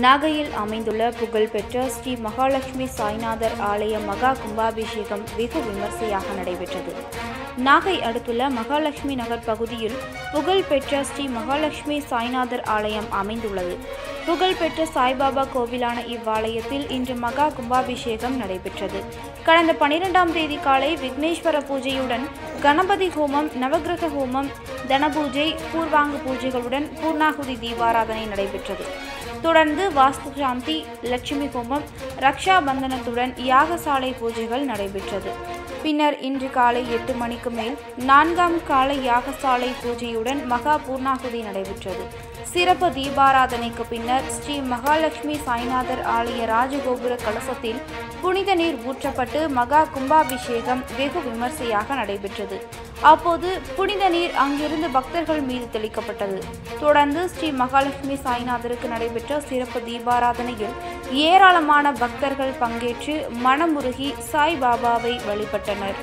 நாகையில் அமைந்துள்ள புகழ்பெற்ற ஸ்ரீ மகாலட்சுமி சாய்நாதர் ஆலய மகா கும்பாபிஷேகம் வெகு விமர்சையாக நடைபெற்றது நாகை அடுத்துள்ள மகாலட்சுமி நகர் பகுதியில் புகழ்பெற்ற ஸ்ரீ மகாலட்சுமி சாய்நாதர் ஆலயம் அமைந்துள்ளது புகழ்பெற்ற சாய்பாபா கோவிலான இவ்வாலயத்தில் இன்று மகா கும்பாபிஷேகம் நடைபெற்றது கடந்த பனிரெண்டாம் தேதி காலை விக்னேஸ்வர பூஜையுடன் கணபதி ஹோமம் நவக்கிரக ஹோமம் தனபூஜை பூர்வாங்க பூஜைகளுடன் பூர்ணாகுதி தீபாராதனை நடைபெற்றது தொடர்ந்து வாஸ்து சாந்தி லட்சுமி ஹோமம் ரக்ஷா பந்தனத்துடன் யாகசாலை பூஜைகள் நடைபெற்றது பின்னர் இன்று காலை எட்டு மணிக்கு மேல் நான்காம் கால யாகசாலை பூஜையுடன் மகா பூர்ணாகுதி நடைபெற்றது சிறப்பு தீபாராதனைக்கு பின்னர் ஸ்ரீ மகாலட்சுமி சாய்நாதர் ஆலய ராஜகோபுர கலசத்தில் புனித நீர் ஊற்றப்பட்டு மகா கும்பாபிஷேகம் வெகு விமர்சையாக நடைபெற்றது அப்போது புனித நீர் அங்கிருந்து பக்தர்கள் மீது தெளிக்கப்பட்டது தொடர்ந்து ஸ்ரீ மகாலட்சுமி சாய்நாதருக்கு நடைபெற்ற சிறப்பு தீபாராதனையில் ஏராளமான பக்தர்கள் பங்கேற்று மனமுருகி சாய் பாபாவை வழிபட்டனர்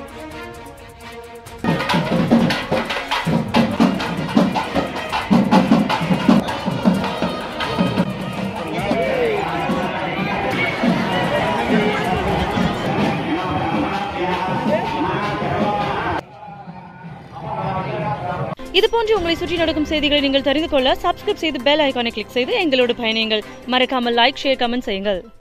இது போன்று உங்களை சுற்றி நடக்கும் செய்திகளை நீங்கள் தெரிந்து கொள்ள சப்ஸ்கிரைப் செய்து பெல் ஐகானை கிளிக் செய்து எங்களோடு பயணியுங்கள் மறக்காமல் லைக் ஷேர் கமெண்ட் செய்யுங்கள்